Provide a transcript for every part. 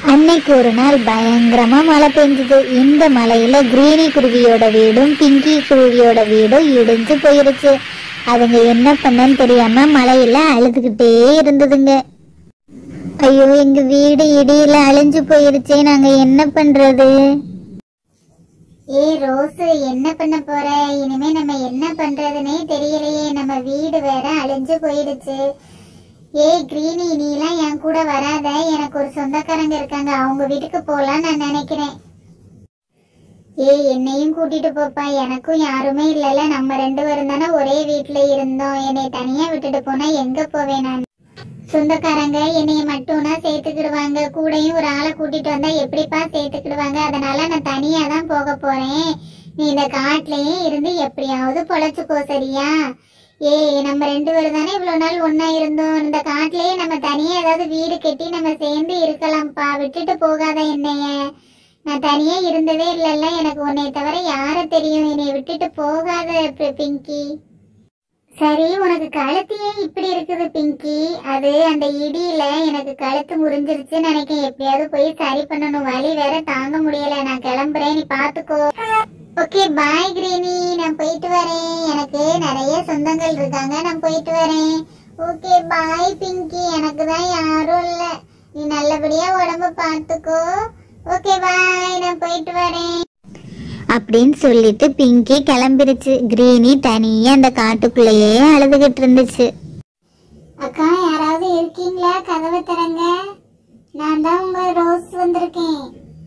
அன்னைக்கு ஒரு நாள் பயங்கரமா மழை பெஞ்சது இந்த மழையில கிரீனி குருவியோட வீடும் பிங்கி குருவியோட வீடும் இடிஞ்சு போயிருச்சு அதுங்க என்ன பண்ணன்னு தெரியாம மழையில அழுதுகிட்டே இருந்ததுங்க ஐயோ எங்க வீடு இடியில அழிஞ்சு போயிருச்சே நாங்க என்ன பண்றது ஏ ரோஸ் என்ன பண்ண போற இனிமே நம்ம என்ன பண்றதுனே தெரியலையே நம்ம வீடு வேற அழிஞ்சு போயிடுச்சு ஏய் கிரீனி நீலாம் என் கூட வராத எனக்கு ஒரு சொந்தக்காரங்க இருக்காங்க அவங்க வீட்டுக்கு போலாம் நான் நினைக்கிறேன் ஏய் என்னையும் கூட்டிட்டு போப்பா எனக்கும் யாருமே இல்லைல்ல நம்ம ரெண்டு பேரும் தானே ஒரே வீட்ல இருந்தோம் என்னை தனியா விட்டுட்டு போனா எங்க போவேன் நான் சொந்தக்காரங்க என்னைய மட்டும்னா சேர்த்துக்கிடுவாங்க கூடயும் ஒரு ஆளை கூட்டிட்டு வந்தா எப்படிப்பா சேர்த்துக்கிடுவாங்க அதனால நான் தனியா தான் போக போறேன் நீ இந்த காட்டுலயே இருந்து எப்படியாவது பொழைச்சுக்கோ சரியா ஏய் நம்ம ரெண்டு பேரும் தானே இவ்வளவு நாள் ஒண்ணா இருந்தோம் இந்த காட்டுலயே நம்ம தனியா ஏதாவது வீடு கட்டி நம்ம சேர்ந்து இருக்கலாம்ப்பா விட்டுட்டு போகாத என்னைய நான் தனியா இருந்ததே இல்லைல்ல எனக்கு உன்னை தவிர யார தெரியும் என்னை விட்டுட்டு போகாத பி- பிங்கி சரி உனக்கு கழுத்தையே இப்படி இருக்குது பிங்கி அது அந்த இடியில எனக்கு கழுத்து முறிஞ்சிருச்சு நினைக்கிறேன் எப்படியாவது போய் சரி பண்ணணும் வலி வேற தாங்க முடியல நான் கிளம்புறேன் நீ பாத்துக்கோ ஓகே பாய் கிரீனி நான் போயிட்டு வரேன் எனக்கு நிறைய சொந்தங்கள் இருக்காங்க நான் போயிட்டு வரேன் ஓகே பாய் பிங்கி எனக்கு தான் யாரும் இல்ல நீ நல்லபடியா உடம்ப பாத்துக்கோ ஓகே பாய் நான் போயிட்டு வரேன் அப்படின்னு சொல்லிட்டு பிங்கி கிளம்பிருச்சு கிரீனி தனியா அந்த காட்டுக்குள்ளேயே அழுதுகிட்டு இருந்துச்சு அக்கா யாராவது இருக்கீங்களா கதவை திறங்க நான் தான் உங்க ரோஸ் வந்திருக்கேன்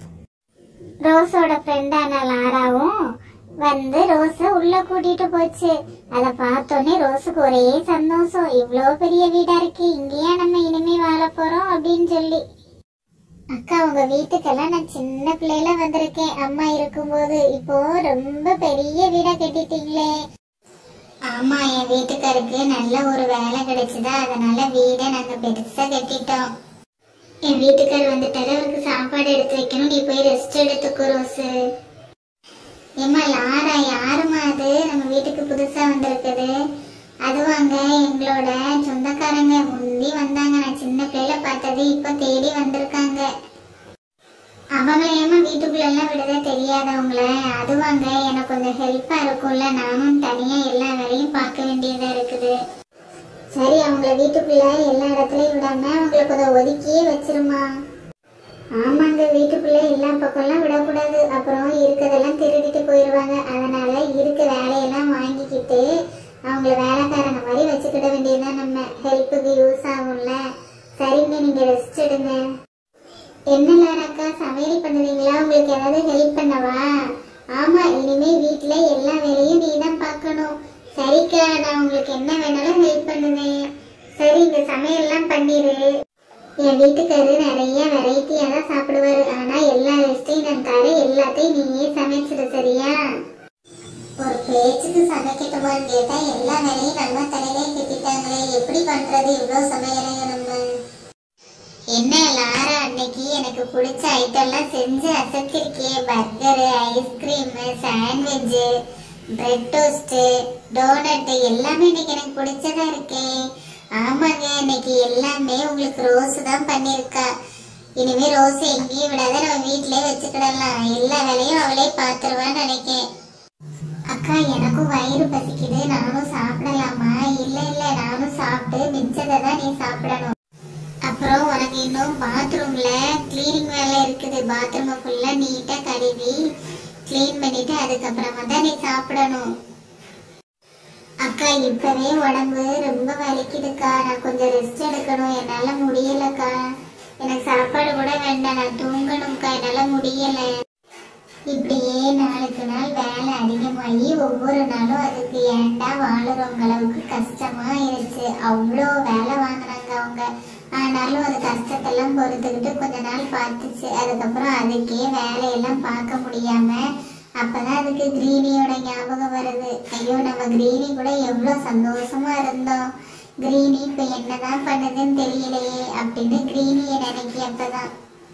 ரோஸோட ஃப்ரெண்டான லாராவும் வந்து ரோஸ உள்ள கூட்டிட்டு போச்சு அத பார்த்தோன்னே ரோஸுக்கு ஒரே சந்தோஷம் இவ்வளோ பெரிய வீடா இருக்கு இங்கேயா நம்ம இனிமே வாழ போறோம் அப்படின்னு சொல்லி அக்கா உங்க வீட்டுக்கெல்லாம் நான் சின்ன பிள்ளையில வந்திருக்கேன் அம்மா இருக்கும்போது இப்போ ரொம்ப பெரிய வீடா கட்டிட்டீங்களே ஆமா என் வீட்டுக்காருக்கு நல்ல ஒரு வேலை கிடைச்சுதா அதனால வீடை நாங்க பெருசா கட்டிட்டோம் என் வீட்டுக்கார் வந்துட்டாரு அவருக்கு சாப்பாடு எடுத்து வைக்கணும் நீ போய் ரெஸ்ட் எடுத்துக்கோ ரோஸு ஏம்மா லாரா யாரும்மா அது நம்ம வீட்டுக்கு புதுசா வந்திருக்குது அதுவாங்க எங்களோட சொந்தக்காரங்க முந்தி வந்தாங்க நான் சின்ன பிள்ளையில பார்த்தது இப்போ தேடி வந்திருக்காங்க அவங்கள ஏமா வீட்டுக்குள்ள எல்லாம் விடவே தெரியாதவங்கள அதுவாங்க எனக்கு கொஞ்சம் ஹெல்ப்பா இருக்கும்ல நானும் தனியா எல்லா வேலையும் பார்க்க வேண்டியதா இருக்குது சரி அவங்கள வீட்டுக்குள்ள எல்லா இடத்துலயும் விடாம அவங்கள கொஞ்சம் ஒதுக்கியே வச்சிருமா ஆமாங்க வீட்டுக்குள்ள எல்லா பக்கம்லாம் விடக்கூடாது அப்புறம் இருக்கதெல்லாம் திருடிட்டு போயிடுவாங்க அதனால இருக்க வேலையெல்லாம் வாங்கிக்கிட்டு அவங்கள வேலைக்காரங்க மாதிரி வச்சுக்கிட வேண்டியதுதான் நம்ம ஹெல்ப்புக்கு யூஸ் ஆகும்ல சரிங்க நீங்க ரெஸ்ட் எடுங்க என்ன லாராக்கா சமையல் பண்ணுவீங்களா உங்களுக்கு ஏதாவது ஹெல்ப் பண்ணவா ஆமா இனிமே வீட்ல எல்லா வேலையும் நீ தான் பார்க்கணும் சரிக்கா நான் உங்களுக்கு என்ன வேணாலும் ஹெல்ப் பண்ணுவேன் சரி இந்த சமையல்லாம் பண்ணிரு என் வீட்டுக்காரு நிறைய வெரைட்டியா தான் சாப்பிடுவாரு ஆனா எல்லா ரெஸ்டையும் நான் தரேன் எல்லாத்தையும் நீயே சமைச்சிடு சரியா ஒரு பேச்சுக்கு சமைக்கட்டுமான்னு கேட்டா எல்லா வேலையும் நம்ம தலையிலே கட்டிட்டாங்களே எப்படி பண்றது இவ்வளவு சமையலையும் நம்ம என்ன லாரா அன்னைக்கு எனக்கு பிடிச்ச ஐட்டம்லாம் செஞ்சு அசத்திருக்கே burger ice cream sandwich bread toast donut எல்லாமே இன்னைக்கு எனக்கு பிடிச்சதா இருக்கே ஆமாங்க இன்னைக்கு எல்லாமே உங்களுக்கு ரோஸ் தான் பண்ணியிருக்கா இனிமே ரோஸ் எங்கேயும் விடாத நம்ம வீட்டிலே வச்சுக்கிடலாம் எல்லா வேலையும் அவளே பார்த்துருவான்னு நினைக்கேன் அக்கா எனக்கும் வயிறு பசிக்குது நானும் சாப்பிடலாமா இல்ல இல்ல நானும் சாப்பிட்டு மிச்சதை தான் நீ சாப்பிடணும் அப்புறம் உனக்கு இன்னும் பாத்ரூம்ல க்ளீனிங் வேலை இருக்குது பாத்ரூமை ஃபுல்லா நீட்டா கழுவி க்ளீன் பண்ணிட்டு அதுக்கப்புறமா தான் நீ சாப்பிடணும் அக்கா இப்பவே உடம்பு ரொம்ப வலிக்குதுக்கா நான் கொஞ்சம் ரெஸ்ட் எடுக்கணும் என்னால முடியலக்கா எனக்கு சாப்பாடு கூட வேண்டாம் நான் தூங்கணும்க்கா என்னால முடியல இப்படியே நாளுக்கு நாள் வேலை அதிகமாகி ஒவ்வொரு நாளும் அதுக்கு ஏன்டா வாழுறவங்க அளவுக்கு கஷ்டமா இருந்துச்சு அவ்வளோ வேலை வாங்குனாங்க அவங்க ஆனாலும் அது கஷ்டத்தெல்லாம் பொறுத்துக்கிட்டு கொஞ்ச நாள் பார்த்துச்சு அதுக்கப்புறம் அதுக்கே வேலையெல்லாம் பார்க்க முடியாம அப்பதான் அதுக்கு கிரீனியோட ஞாபகம் வருது ஐயோ நம்ம கிரீனி கூட எவ்வளோ சந்தோஷமா இருந்தோம் கிரீனி இப்ப என்னதான் பண்ணுதுன்னு தெரியலையே அப்படின்னு கிரீனியை நினைக்கி அப்பதான்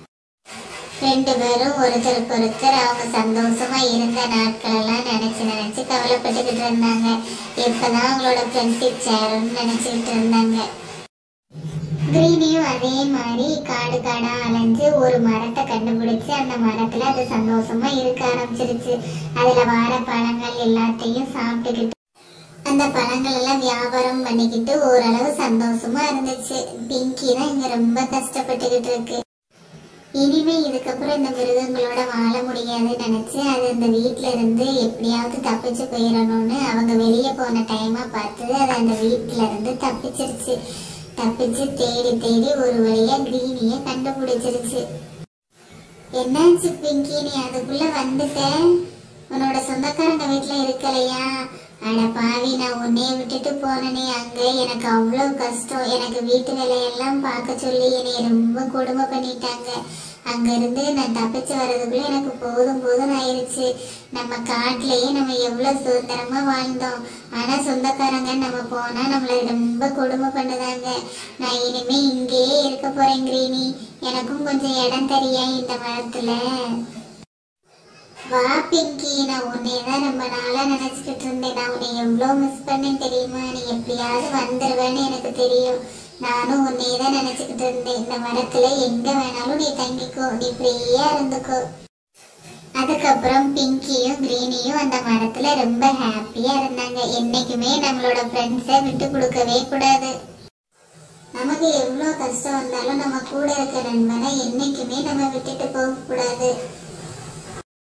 ரெண்டு பேரும் ஒருத்தருக்கு ஒருத்தர் அவங்க சந்தோஷமா இருந்த நாட்கள் எல்லாம் நினைச்சு நினைச்சு கவலைப்பட்டுக்கிட்டு இருந்தாங்க எப்பதான் அவங்களோட ஃப்ரெண்ட்ஷிப் சேரும்னு நினைச்சுக்கிட்டு இருந்தாங்க கிரீனியும் அதே மாதிரி காடு காடா அலைஞ்சு ஒரு மரத்தை கண்டுபிடிச்சு அந்த மரத்துல அது சந்தோஷமா இருக்க ஆரம்பிச்சிருச்சு அதுல வார பழங்கள் எல்லாத்தையும் சாப்பிட்டுக்கிட்டு அந்த பழங்கள் எல்லாம் வியாபாரம் பண்ணிக்கிட்டு ஓரளவு சந்தோஷமா இருந்துச்சு பிங்கி தான் இங்க ரொம்ப கஷ்டப்பட்டுக்கிட்டு இருக்கு இனிமே இதுக்கப்புறம் இந்த மிருகங்களோட வாழ முடியாதுன்னு நினைச்சு அது இந்த வீட்ல இருந்து எப்படியாவது தப்பிச்சு போயிடணும்னு அவங்க வெளியே போன டைமா பார்த்து அது அந்த வீட்ல இருந்து தப்பிச்சிருச்சு தப்பிச்சு தேடி தேடி ஒரு வழியா கிரீனிய கண்டுபிடிச்சிருச்சு என்னாச்சு பிங்கி நீ அதுக்குள்ள வந்துட்ட உன்னோட சொந்தக்காரங்க வீட்ல இருக்கலையா அட பாவி நான் உன்னைய விட்டுட்டு போனனே அங்க எனக்கு அவ்வளவு கஷ்டம் எனக்கு வீட்டு வேலையெல்லாம் பார்க்க சொல்லி என்னை ரொம்ப கொடுமை பண்ணிட்டாங்க அங்க இருந்து நான் தப்பிச்சு வர்றதுக்குள்ள எனக்கு போதும் போதும் ஆயிருச்சு நம்ம காட்டுலயே நம்ம எவ்வளவு சுதந்திரமா வாழ்ந்தோம் ஆனா சொந்தக்காரங்க நம்ம போனா நம்மள ரொம்ப கொடுமை பண்ணுதாங்க நான் இனிமே இங்கேயே இருக்க போறேன் கிரீனி எனக்கும் கொஞ்சம் இடம் தரியா இந்த மரத்துல வா பிங்கி நான் உன்னை தான் ரொம்ப நாளா நினைச்சுக்கிட்டு இருந்தேன் நான் உன்னை எவ்வளவு மிஸ் பண்ணேன் தெரியுமா நீ எப்படியாவது வந்துருவேன்னு எனக்கு தெரியும் நானும் உன்னை தான் நினைச்சுக்கிட்டு இருந்தேன் இந்த மரத்துல எங்க வேணாலும் நீ தங்கிக்கோ நீ ஃப்ரீயா இருந்துக்கோ அதுக்கப்புறம் பிங்கியும் கிரீனியும் அந்த மரத்துல ரொம்ப ஹாப்பியா இருந்தாங்க என்னைக்குமே நம்மளோட ஃப்ரெண்ட்ஸை விட்டு கொடுக்கவே கூடாது நமக்கு எவ்வளவு கஷ்டம் வந்தாலும் நம்ம கூட இருக்க நண்பனை என்னைக்குமே நம்ம விட்டுட்டு போக கூடாது